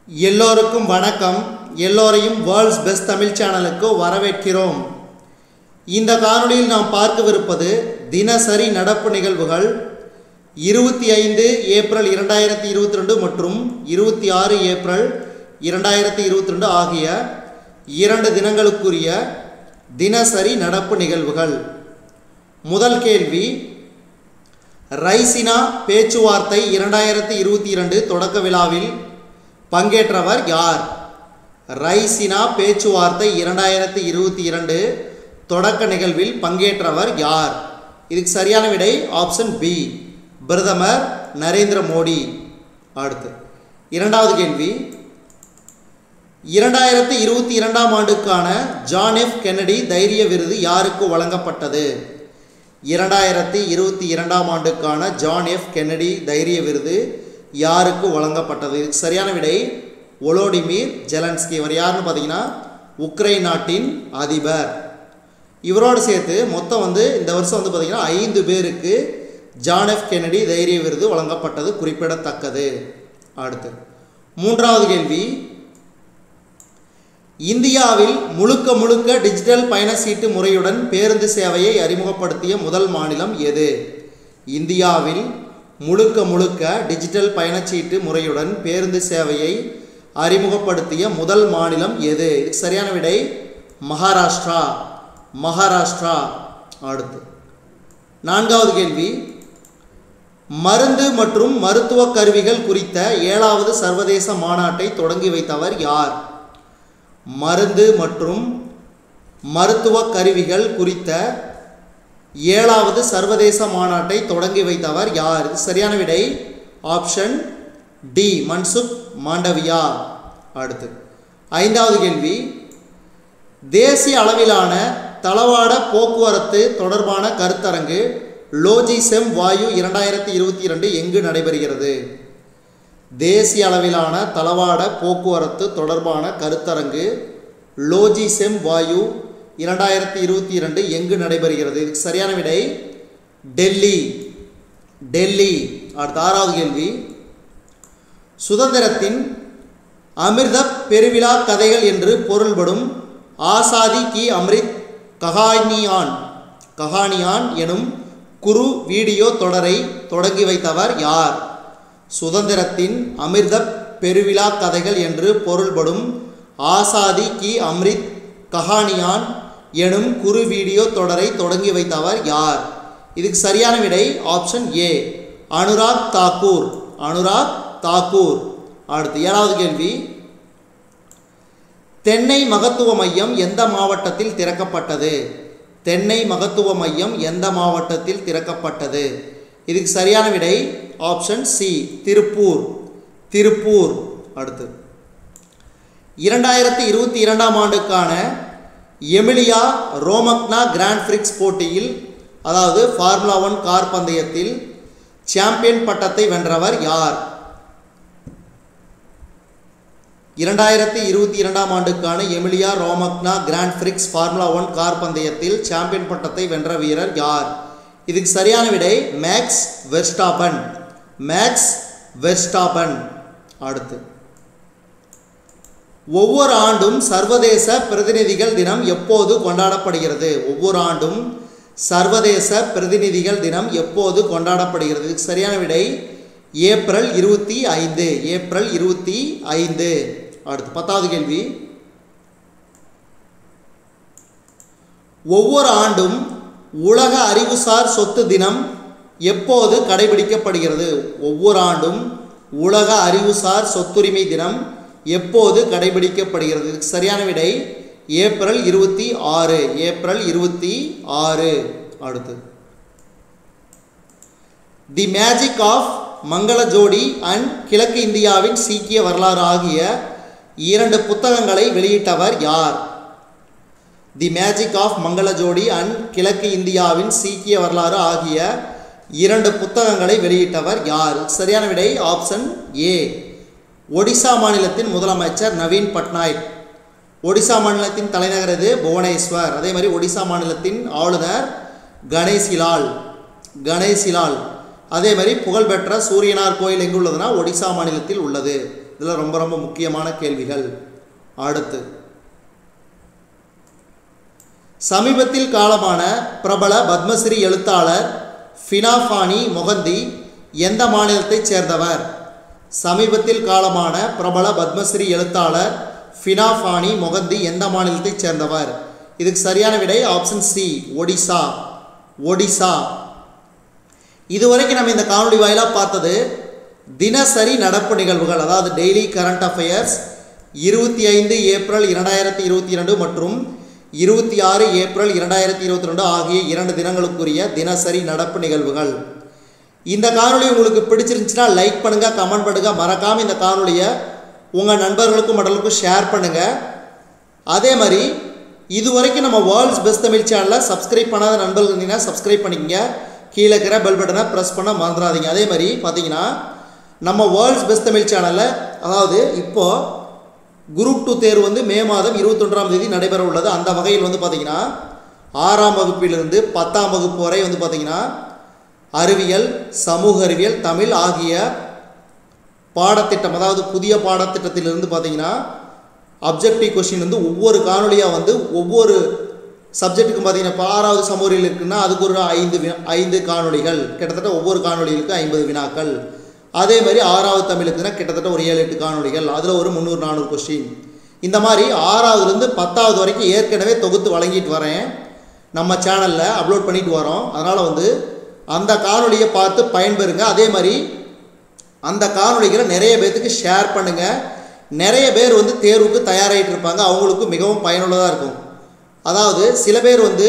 எல்லோருக்கும் வணக்கம் எல்லோரையும் வேர்ல்ட்ஸ் பெஸ்ட் தமிழ் சேனலுக்கு வரவேற்கிறோம் இந்த காணொளியில் நாம் பார்க்கவிருப்பது தினசரி நடப்பு நிகழ்வுகள் இருபத்தி ஐந்து ஏப்ரல் இரண்டாயிரத்தி இருபத்தி ரெண்டு மற்றும் இருபத்தி ஆறு ஏப்ரல் இரண்டாயிரத்தி இருபத்தி ரெண்டு ஆகிய இரண்டு தினங்களுக்குரிய தினசரி நடப்பு நிகழ்வுகள் முதல் கேள்வி ரைசினா பேச்சுவார்த்தை இரண்டாயிரத்தி இருபத்தி இரண்டு தொடக்க விழாவில் பங்கேற்றவர் யார் ரைசினா பேச்சுவார்த்தை இரண்டாயிரத்தி இருபத்தி இரண்டு தொடக்க நிகழ்வில் பங்கேற்றவர் யார் இதுக்கு சரியான விடை ஆப்ஷன் பி பிரதமர் நரேந்திர மோடி அடுத்து இரண்டாவது கேள்வி இரண்டாயிரத்தி இருபத்தி இரண்டாம் ஆண்டுக்கான ஜான் எஃப் கென்னடி தைரிய விருது யாருக்கு வழங்கப்பட்டது இரண்டாயிரத்தி இருபத்தி இரண்டாம் ஆண்டுக்கான ஜான் எஃப் கென்னடி தைரிய விருது யாருக்கு வழங்கப்பட்டது இதுக்கு சரியான விடை ஒலோடிமீர் ஜெலன்ஸ்கி இவர் யாருன்னு பார்த்தீங்கன்னா உக்ரைன் நாட்டின் அதிபர் இவரோடு சேர்த்து மொத்தம் வந்து இந்த வருஷம் வந்து பார்த்திங்கன்னா ஐந்து பேருக்கு ஜான் எஃப் கென்னடி தைரிய விருது வழங்கப்பட்டது குறிப்பிடத்தக்கது அடுத்து மூன்றாவது கேள்வி இந்தியாவில் முழுக்க முழுக்க டிஜிட்டல் பயண சீட்டு முறையுடன் பேருந்து சேவையை அறிமுகப்படுத்திய முதல் மாநிலம் எது இந்தியாவில் முழுக்க முழுக்க டிஜிட்டல் பயணச்சீட்டு முறையுடன் பேருந்து சேவையை அறிமுகப்படுத்திய முதல் மாநிலம் எது இதுக்கு சரியான விடை மகாராஷ்டிரா மகாராஷ்டிரா அடுத்து நான்காவது கேள்வி மருந்து மற்றும் மருத்துவ கருவிகள் குறித்த ஏழாவது சர்வதேச மாநாட்டை தொடங்கி வைத்தவர் யார் மருந்து மற்றும் மருத்துவ கருவிகள் குறித்த ஏழாவது சர்வதேச மாநாட்டை தொடங்கி வைத்தவர் யார் இது சரியான விடை ஆப்ஷன் டி மன்சுக் மாண்டவியா அடுத்து ஐந்தாவது கேள்வி தேசிய அளவிலான தளவாட போக்குவரத்து தொடர்பான கருத்தரங்கு லோஜிசெம் வாயு இரண்டாயிரத்தி இருபத்தி இரண்டு எங்கு நடைபெறுகிறது தேசிய அளவிலான தளவாட போக்குவரத்து தொடர்பான கருத்தரங்கு லோஜிசெம் வாயு இரண்டாயிரத்தி இருபத்தி இரண்டு எங்கு நடைபெறுகிறது இதுக்கு சரியான விடை டெல்லி டெல்லி அடுத்த ஆறாவது கேள்வி சுதந்திரத்தின் அமிர்த பெருவிழா கதைகள் என்று பொருள்படும் ஆசாதி கி அம்ரித் கஹானியான் கஹானியான் எனும் குரு வீடியோ தொடரை தொடங்கி வைத்தவர் யார் சுதந்திரத்தின் அமிர்த பெருவிழா கதைகள் என்று பொருள்படும் ஆசாதி கி அம்ரித் கஹானியான் எனும் குறு வீடியோ தொடரை தொடங்கி வைத்தவர் யார் இதுக்கு சரியான விடை ஆப்ஷன் ஏ அனுராக் தாக்கூர் அனுராக் தாக்கூர் அடுத்து ஏழாவது கேள்வி தென்னை மகத்துவ மையம் எந்த மாவட்டத்தில் திறக்கப்பட்டது தென்னை மகத்துவ மையம் எந்த மாவட்டத்தில் திறக்கப்பட்டது இதுக்கு சரியான விடை ஆப்ஷன் சி திருப்பூர் திருப்பூர் அடுத்து இரண்டாயிரத்தி இருபத்தி இரண்டாம் ஆண்டுக்கான எமிலியா ரோமக்னா கிராண்ட் பிரிக்ஸ் போட்டியில் அதாவது ஃபார்முலா ஒன் கார் பந்தயத்தில் சாம்பியன் பட்டத்தை வென்றவர் யார் இரண்டாயிரத்தி இருபத்தி இரண்டாம் ஆண்டுக்கான Emilia Romagna grand prix formula one car பந்தயத்தில் சாம்பியன் பட்டத்தை வென்ற வீரர் யார் இதுக்கு சரியான விடை மேக்ஸ் வெர்ஸ்டாபன் மேக்ஸ் வெர்ஸ்டாபன் அடுத்து ஒவ்வொரு ஆண்டும் சர்வதேச பிரதிநிதிகள் தினம் எப்போது கொண்டாடப்படுகிறது ஒவ்வொரு ஆண்டும் சர்வதேச பிரதிநிதிகள் தினம் எப்போது கொண்டாடப்படுகிறது இதுக்கு சரியான விடை ஏப்ரல் இருபத்தி ஐந்து ஏப்ரல் இருபத்தி ஐந்து அடுத்து பத்தாவது கேள்வி ஒவ்வொரு ஆண்டும் உலக அறிவுசார் சொத்து தினம் எப்போது கடைபிடிக்கப்படுகிறது ஒவ்வொரு ஆண்டும் உலக அறிவுசார் சொத்துரிமை தினம் எப்போது கடைபிடிக்கப்படுகிறது இதுக்கு சரியான விடை ஏப்ரல் இருபத்தி ஆறு ஏப்ரல் இருபத்தி ஆறு அடுத்து தி மேஜிக் ஆஃப் மங்கள ஜோடி அண்ட் கிழக்கு இந்தியாவின் சீக்கிய வரலாறு ஆகிய இரண்டு புத்தகங்களை வெளியிட்டவர் யார் தி மேஜிக் ஆஃப் மங்கள ஜோடி அண்ட் கிழக்கு இந்தியாவின் சீக்கிய வரலாறு ஆகிய இரண்டு புத்தகங்களை வெளியிட்டவர் யார் சரியான விடை ஆப்ஷன் ஏ ஒடிசா மாநிலத்தின் முதலமைச்சர் நவீன் பட்நாயக் ஒடிசா மாநிலத்தின் தலைநகர் இது புவனேஸ்வர் அதே மாதிரி ஒடிசா மாநிலத்தின் ஆளுநர் கணேசிலால் கணேசிலால் அதே மாதிரி புகழ்பெற்ற சூரியனார் கோயில் எங்கு உள்ளதுன்னா ஒடிசா மாநிலத்தில் உள்ளது இதில் ரொம்ப ரொம்ப முக்கியமான கேள்விகள் அடுத்து சமீபத்தில் காலமான பிரபல பத்மஸ்ரீ எழுத்தாளர் ஃபினாஃபானி மொகந்தி எந்த மாநிலத்தைச் சேர்ந்தவர் சமீபத்தில் காலமான பிரபல பத்மஸ்ரீ எழுத்தாளர் ஃபினாஃபானி மொகந்தி எந்த மாநிலத்தைச் சேர்ந்தவர் இதுக்கு சரியான விடை ஆப்ஷன் சி ஒடிசா ஒடிசா இதுவரைக்கும் நம்ம இந்த காணொளி வாயிலாக பார்த்தது தினசரி நடப்பு நிகழ்வுகள் அதாவது டெய்லி கரண்ட் அஃபேர்ஸ் இருபத்தி ஐந்து ஏப்ரல் இரண்டாயிரத்தி இருபத்தி இரண்டு மற்றும் இருபத்தி ஆறு ஏப்ரல் இரண்டாயிரத்தி இருபத்தி ரெண்டு ஆகிய இரண்டு தினங்களுக்குரிய தினசரி நடப்பு நிகழ்வுகள் இந்த காணொளி உங்களுக்கு பிடிச்சிருந்துச்சுன்னா லைக் பண்ணுங்கள் கமெண்ட் பண்ணுங்கள் மறக்காமல் இந்த காணொளியை உங்கள் நண்பர்களுக்கும் மடலுக்கும் ஷேர் பண்ணுங்கள் அதே மாதிரி இது வரைக்கும் நம்ம வேர்ல்ட்ஸ் பெஸ்ட் தமிழ் சேனலை சப்ஸ்கிரைப் பண்ணாத நண்பர்கள் இருந்தீங்கன்னா சப்ஸ்கிரைப் பண்ணிக்கங்க கீழே இருக்கிற பெல் பட்டனை ப்ரெஸ் பண்ண மறந்துடாதீங்க அதே மாதிரி பார்த்தீங்கன்னா நம்ம வேர்ல்ட்ஸ் பெஸ்ட் தமிழ் சேனலில் அதாவது இப்போது குரூப் டூ தேர்வு வந்து மே மாதம் இருபத்தொன்றாம் தேதி நடைபெற உள்ளது அந்த வகையில் வந்து பார்த்திங்கன்னா ஆறாம் வகுப்பிலிருந்து பத்தாம் வகுப்பு வரை வந்து பார்த்திங்கன்னா அறிவியல் சமூக அறிவியல் தமிழ் ஆகிய பாடத்திட்டம் அதாவது புதிய பாடத்திட்டத்திலிருந்து பார்த்தீங்கன்னா அப்ஜெக்டிவ் கொஷின் வந்து ஒவ்வொரு காணொலியாக வந்து ஒவ்வொரு சப்ஜெக்ட்டுக்கும் பார்த்தீங்கன்னா இப்போ ஆறாவது சமூகத்தில் இருக்குன்னா அதுக்கு ஒரு ஐந்து வி ஐந்து காணொளிகள் கிட்டத்தட்ட ஒவ்வொரு காணொளிகளுக்கு ஐம்பது வினாக்கள் அதே மாதிரி ஆறாவது தமிழுக்குன்னா கிட்டத்தட்ட ஒரு ஏழு எட்டு காணொளிகள் அதில் ஒரு முந்நூறு நானூறு கொஸ்டின் இந்த மாதிரி ஆறாவதுலேருந்து பத்தாவது வரைக்கும் ஏற்கனவே தொகுத்து வழங்கிட்டு வரேன் நம்ம சேனலில் அப்லோட் பண்ணிட்டு வரோம் அதனால் வந்து அந்த காணொளியை பார்த்து பயன்பெறுங்க அதே மாதிரி அந்த காணொளிகளை நிறைய பேர்த்துக்கு ஷேர் பண்ணுங்கள் நிறைய பேர் வந்து தேர்வுக்கு தயாராகிட்டு இருப்பாங்க அவங்களுக்கு மிகவும் பயனுள்ளதாக இருக்கும் அதாவது சில பேர் வந்து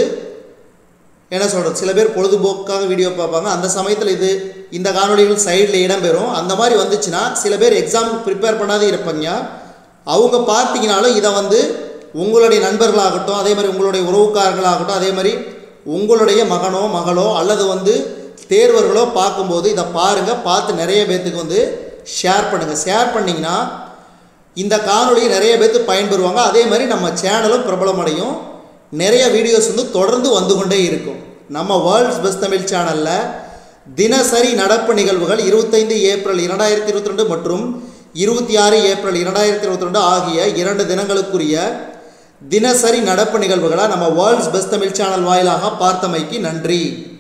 என்ன சொல்கிறது சில பேர் பொழுதுபோக்காக வீடியோ பார்ப்பாங்க அந்த சமயத்தில் இது இந்த காணொளிகள் சைடில் இடம்பெறும் அந்த மாதிரி வந்துச்சுன்னா சில பேர் எக்ஸாமுக்கு ப்ரிப்பேர் பண்ணாதே இருப்பாங்க அவங்க பார்த்தீங்கனாலும் இதை வந்து உங்களுடைய நண்பர்களாகட்டும் அதே மாதிரி உங்களுடைய உறவுக்காரர்களாகட்டும் அதே மாதிரி உங்களுடைய மகனோ மகளோ அல்லது வந்து தேர்வர்களோ பார்க்கும்போது இதை பாருங்கள் பார்த்து நிறைய பேர்த்துக்கு வந்து ஷேர் பண்ணுங்கள் ஷேர் பண்ணிங்கன்னா இந்த காணொளியை நிறைய பேர்த்து பயன்பெறுவாங்க அதே மாதிரி நம்ம சேனலும் பிரபலமடையும் நிறைய வீடியோஸ் வந்து தொடர்ந்து வந்து கொண்டே இருக்கும் நம்ம வேர்ல்ட்ஸ் பெஸ்ட் தமிழ் சேனலில் தினசரி நடப்பு நிகழ்வுகள் இருபத்தைந்து ஏப்ரல் இரண்டாயிரத்தி இருபத்தி ரெண்டு மற்றும் இருபத்தி ஆறு ஏப்ரல் இரண்டாயிரத்தி இருபத்தி ரெண்டு ஆகிய இரண்டு தினங்களுக்குரிய தினசரி நடப்பு நிகழ்வுகளை நம்ம வேர்ல்ட்ஸ் பெஸ்ட் தமிழ் சேனல் வாயிலாக பார்த்தமைக்கு நன்றி